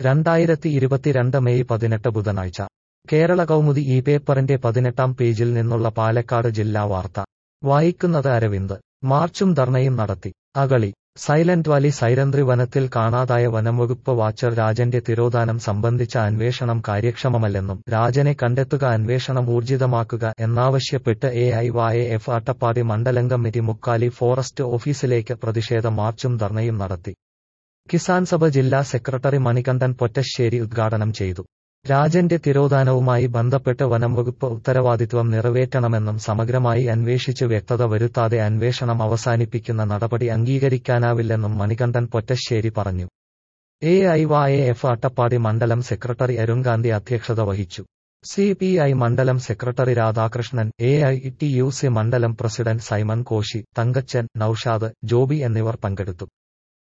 രണ്ടായിരത്തി ഇരുപത്തിരണ്ട് മെയ് പതിനെട്ട് ബുധനാഴ്ച കേരള കൗമുദി ഈ പേപ്പറിന്റെ പതിനെട്ടാം പേജിൽ നിന്നുള്ള പാലക്കാട് ജില്ലാ വാർത്ത വായിക്കുന്നത് അരവിന്ദ് മാർച്ചും ധർണയും നടത്തി അകളി സൈലന്റ് വാലി സൈരന്ത്രി വനത്തിൽ കാണാതായ വനംവകുപ്പ് വാച്ചർ രാജന്റെ തിരോധാനം സംബന്ധിച്ച അന്വേഷണം കാര്യക്ഷമമല്ലെന്നും രാജനെ കണ്ടെത്തുക അന്വേഷണം ഊർജിതമാക്കുക എന്നാവശ്യപ്പെട്ട് A I Y F Attappadi മണ്ഡലം കമ്മിറ്റി മുക്കാലി ഫോറസ്റ്റ് ഓഫീസിലേക്ക് പ്രതിഷേധ മാർച്ചും ധർണയും നടത്തി കിസാൻ സഭ ജില്ലാ സെക്രട്ടറി മണികണ്ഠൻ പൊറ്റശ്ശേരി ഉദ്ഘാടനം ചെയ്തു രാജന്റെ തിരോധാനവുമായി ബന്ധപ്പെട്ട് വനംവകുപ്പ് ഉത്തരവാദിത്വം നിറവേറ്റണമെന്നും സമഗ്രമായി അന്വേഷിച്ച് വ്യക്തത വരുത്താതെ അന്വേഷണം അവസാനിപ്പിക്കുന്ന നടപടി അംഗീകരിക്കാനാവില്ലെന്നും മണികണ്ഠൻ പൊറ്റശ്ശേരി പറഞ്ഞു A I Y F Attappadi മണ്ഡലം സെക്രട്ടറി അരുൺഗാന്ധി അധ്യക്ഷത വഹിച്ചു സി പി ഐ മണ്ഡലം secretary Radhakrishnan A I T U C മണ്ഡലം പ്രസിഡന്റ് സൈമൺ കോശി തങ്കച്ചൻ നൌഷാദ് ജോബി എന്നിവർ പങ്കെടുത്തു